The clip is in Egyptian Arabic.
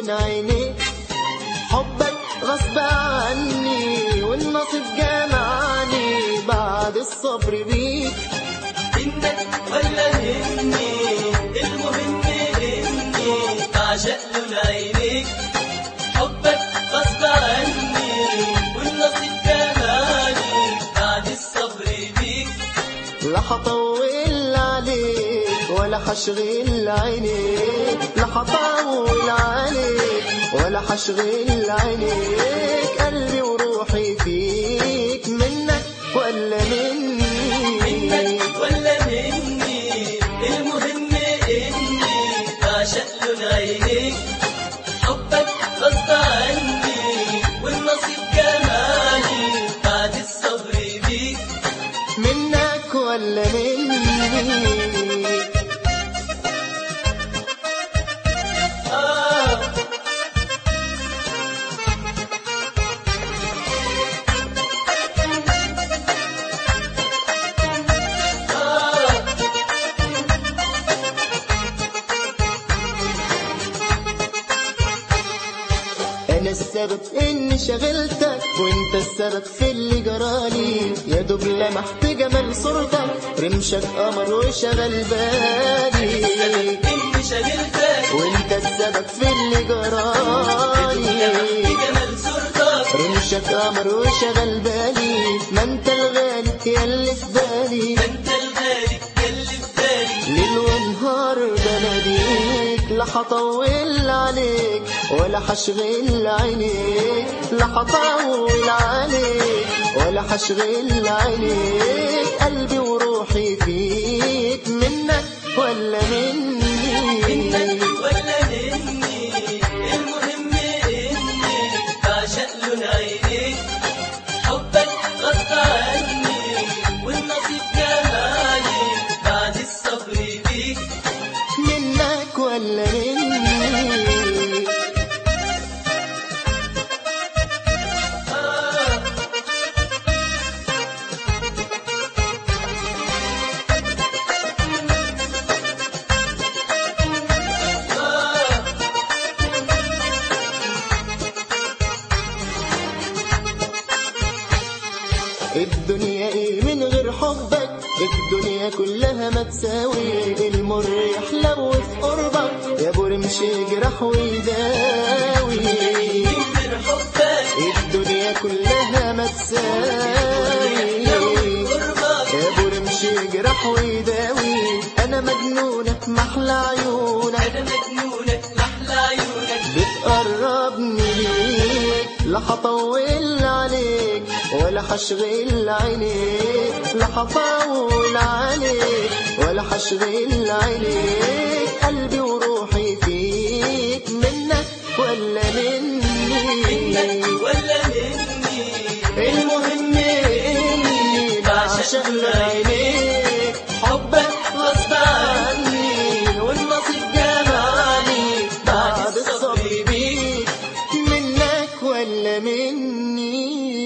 من عينيك حبك غصب عني والنصيب جمعني بعد الصبر بيك منك ولا مني المهم اني بعشق لون عينيك حبك غصب عني والنصيب كمالي بعد الصبر بيك لا هطول عليك ولا هشغل عينيك لا هطول عليك ولا هشغل عينيك قلبي وروحي فيك منك ولا مني منك ولا مني المهم اني بعشق لون عينيك حبك غصب عني والنصيب كمالي بعد الصبر بيك منك ولا مني آه انا السبب اني شغلتك وانت السبب في اللي جرالي يا دوب لمحت جمال صورتك رمشك قمر وشغل بالي إني شغلتك وانت السبب في اللي جرالي بجمال صورتك رمشك قمر وشغل بالي ما انت الغالي يا اللي في بالي انت الغالي اللي في بالي ليل ونهار بناديك لا هطول عليك ولا هشغل عينيك لا هطول عليك ولا هشغل عينيك قلبي وروحي فيك منك ولا مني منك ولا مني المهم اني بعشق لون عينيك حبك غصب عني والنصيب جمالي بعد الصبر بيك منك ولا مني آه آه الدنيا ايه من غير حبك الدنيا كلها ما تساوي المر يحلو في قربك يا ابو رمش يجرح ويداوي من حبك الدنيا كلها ما تساوي قربك يا ابو رمش يجرح ويداوي انا مجنونك محلى عيونك انا مجنونك محلى عيونك بتقربني ليك لا هطول عليك ولا هشغل عينيك لا هطول عليك ولا هشغل عينيك قلبي وروحي فيك منك ولا مني منك ولا مني المهم اني بعشق عينيك حبك غصب عني والنصيب جمالي بعد الصبر بيك منك ولا مني